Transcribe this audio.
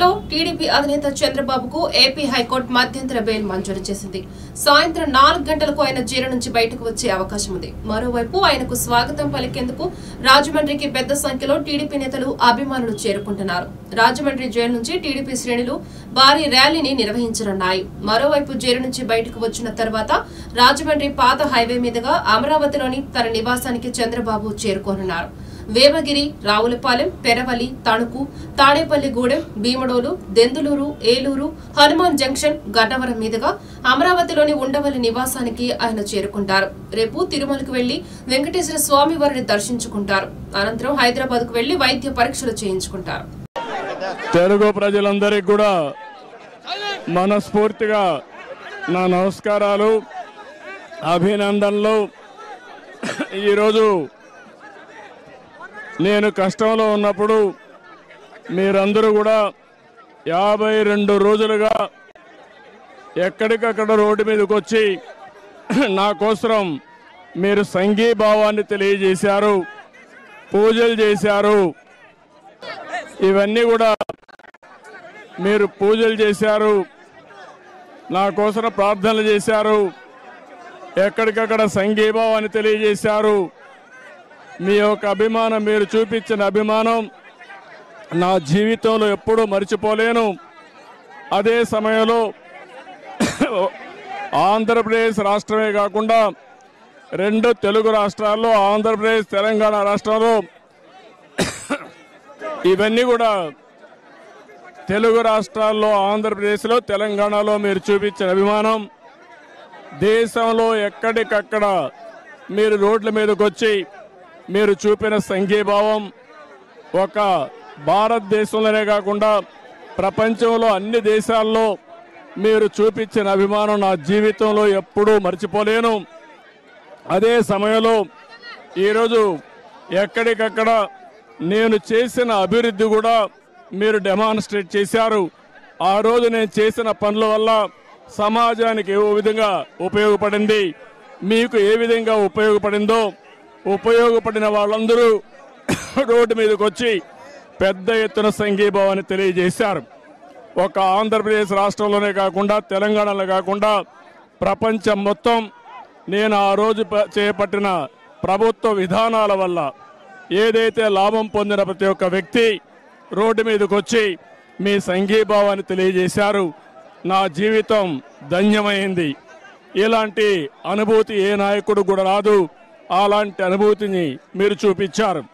కేసులో టీడీపీ అధినేత చంద్రబాబుకు ఏపీ హైకోర్టు మధ్యంతర బెయిల్ మంజూరు చేసింది సాయంత్రం నాలుగు గంటలకు ఆయన జైలు నుంచి బయటకు వచ్చే అవకాశం ఉంది మరోవైపు ఆయనకు స్వాగతం పలికేందుకు రాజమండ్రికి పెద్ద సంఖ్యలో టీడీపీ నేతలు అభిమానులు చేరుకుంటున్నారు రాజమండ్రి జైలు నుంచి టీడీపీ శ్రేణులు భారీ ర్యాలీని నిర్వహించనున్నాయి మరోవైపు జైలు నుంచి బయటకు వచ్చిన తర్వాత రాజమండ్రి పాత హైవే మీదుగా అమరావతిలోని తన నివాసానికి చంద్రబాబు చేరుకోనున్నారు వేమగిరి రావులపాలెం పెరవలి తణుకు తాడేపల్లిగూడెం భీమడోలు దెందులూరు ఏలూరు హనుమాన్ జంక్షన్ గన్నవరం మీదుగా అమరావతిలోని ఉండవల్లి నివాసానికి ఆయన చేరుకుంటారు రేపు తిరుమలకు వెళ్లి వెంకటేశ్వర స్వామి వారిని దర్శించుకుంటారు అనంతరం హైదరాబాద్ కు వెళ్లి వైద్య పరీక్షలు చేయించుకుంటారు తెలుగు ప్రజలందరికీ కూడా మనస్ఫూర్తిగా నా నమస్కారాలు అభినందనలు ఈరోజు నేను కష్టంలో ఉన్నప్పుడు మీరందరూ కూడా యాభై రెండు రోజులుగా ఎక్కడికక్కడ రోడ్డు మీదకి వచ్చి నా కోసం మీరు సంఘీభావాన్ని తెలియజేశారు పూజలు చేశారు ఇవన్నీ కూడా మీరు పూజలు చేశారు నా కోసం ప్రార్థనలు చేశారు ఎక్కడికక్కడ సంఘీభావాన్ని తెలియజేశారు మీ యొక్క అభిమానం మీరు చూపించిన అభిమానం నా జీవితంలో ఎప్పుడూ మర్చిపోలేను అదే సమయంలో ఆంధ్రప్రదేశ్ రాష్ట్రమే కాకుండా రెండు తెలుగు రాష్ట్రాల్లో ఆంధ్రప్రదేశ్ తెలంగాణ రాష్ట్రంలో ఇవన్నీ కూడా తెలుగు రాష్ట్రాల్లో ఆంధ్రప్రదేశ్లో తెలంగాణలో మీరు చూపించిన అభిమానం దేశంలో ఎక్కడికక్కడ మీరు రోడ్ల మీదకి వచ్చి మీరు చూపిన సంఘీభావం ఒక భారతదేశంలోనే కాకుండా ప్రపంచంలో అన్ని దేశాల్లో మీరు చూపించిన అభిమానం నా జీవితంలో ఎప్పుడూ మర్చిపోలేను అదే సమయంలో ఈరోజు ఎక్కడికక్కడ నేను చేసిన అభివృద్ధి కూడా మీరు డెమాన్స్ట్రేట్ చేశారు ఆ రోజు నేను చేసిన పనుల వల్ల సమాజానికి ఏ విధంగా ఉపయోగపడింది మీకు ఏ విధంగా ఉపయోగపడిందో ఉపయోగపడిన వాళ్ళందరూ రోడ్డు మీదకి వచ్చి పెద్ద ఎత్తున సంఘీభావాన్ని తెలియజేశారు ఒక ఆంధ్రప్రదేశ్ రాష్ట్రంలోనే కాకుండా తెలంగాణలో కాకుండా ప్రపంచం మొత్తం నేను ఆ రోజు ప- చేపట్టిన ప్రభుత్వ విధానాల వల్ల ఏదైతే లాభం పొందిన ప్రతి ఒక్క వ్యక్తి రోడ్డు మీదకి వచ్చి మీ సంఘీభావాన్ని తెలియజేశారు నా జీవితం ధన్యమైంది ఇలాంటి అనుభూతి ఏ నాయకుడు కూడా రాదు అలాంటి అనుభూతిని మీరు చూపించారు